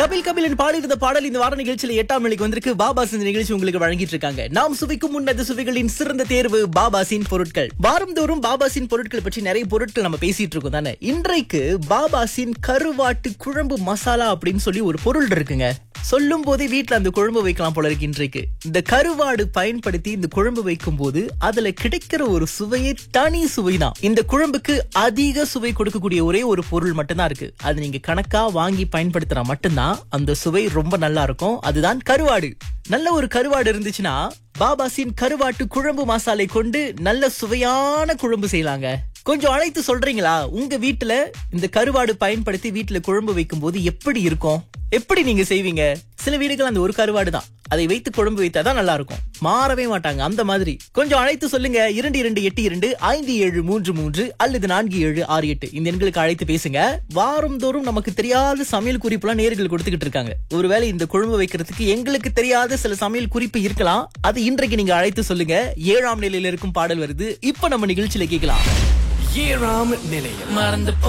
கபில் கபிலன் பாடியிருந்த பாடல் இந்த வார நிகழ்ச்சியில எட்டாம் மணிக்கு வந்திருக்கு பாபாஸ் இந்த நிகழ்ச்சி உங்களுக்கு வழங்கிட்டு இருக்காங்க நாம் சுவைக்கும் உன்னத சுவைகளின் சிறந்த தேர்வு பாபாசின் பொருட்கள் வாரந்தோறும் பாபாசின் பொருட்கள் பற்றி நிறைய பொருட்கள் நம்ம பேசிட்டு இருக்கோம் தானே இன்றைக்கு பாபாசின் கருவாட்டு குழம்பு மசாலா அப்படின்னு சொல்லி ஒரு பொருள் இருக்குங்க சொல்லும் போதே வீட்ல அந்த குழம்பு வைக்கலாம் போல இருக்கு இன்றைக்கு இந்த கருவாடு பயன்படுத்தி இந்த குழம்பு வைக்கும் போது அதுல கிடைக்கிற ஒரு சுவையே தனி சுவைதான் இந்த குழம்புக்கு அதிக சுவை கொடுக்கக்கூடிய ஒரே ஒரு பொருள் மட்டும்தான் இருக்கு அது நீங்க கணக்கா வாங்கி பயன்படுத்தினா மட்டும்தான் அந்த சுவை ரொம்ப நல்லா இருக்கும் அதுதான் கருவாடு நல்ல ஒரு கருவாடு இருந்துச்சுன்னா பாபாசின் கருவாட்டு குழம்பு மசாலை கொண்டு நல்ல சுவையான குழம்பு செய்யலாங்க கொஞ்சம் அழைத்து சொல்றீங்களா உங்க வீட்டுல இந்த கருவாடு பயன்படுத்தி வீட்டுல குழம்பு வைக்கும் போது எப்படி இருக்கும் எப்படி நீங்க செய்வீங்க சில வீடுகள் அந்த ஒரு கருவாடு தான் அதை வைத்து குழம்பு வைத்தாதான் நல்லா இருக்கும் மாறவே மாட்டாங்க அந்த மாதிரி கொஞ்சம் அழைத்து சொல்லுங்க இரண்டு இரண்டு எட்டு இரண்டு ஐந்து ஏழு மூன்று மூன்று அல்லது நான்கு ஏழு ஆறு எட்டு இந்த எண்களுக்கு அழைத்து பேசுங்க வாரந்தோறும் நமக்கு தெரியாத சமையல் குறிப்புலாம் நேர்கள் கொடுத்துக்கிட்டு இருக்காங்க ஒருவேளை இந்த குழம்பு வைக்கிறதுக்கு எங்களுக்கு தெரியாத சில சமையல் குறிப்பு இருக்கலாம் அது இன்றைக்கு நீங்க அழைத்து சொல்லுங்க ஏழாம் நிலையில இருக்கும் பாடல் வருது இப்ப நம்ம நிகழ்ச்சியில கேட்கலாம் ஏழாம் நிலையம் மறந்து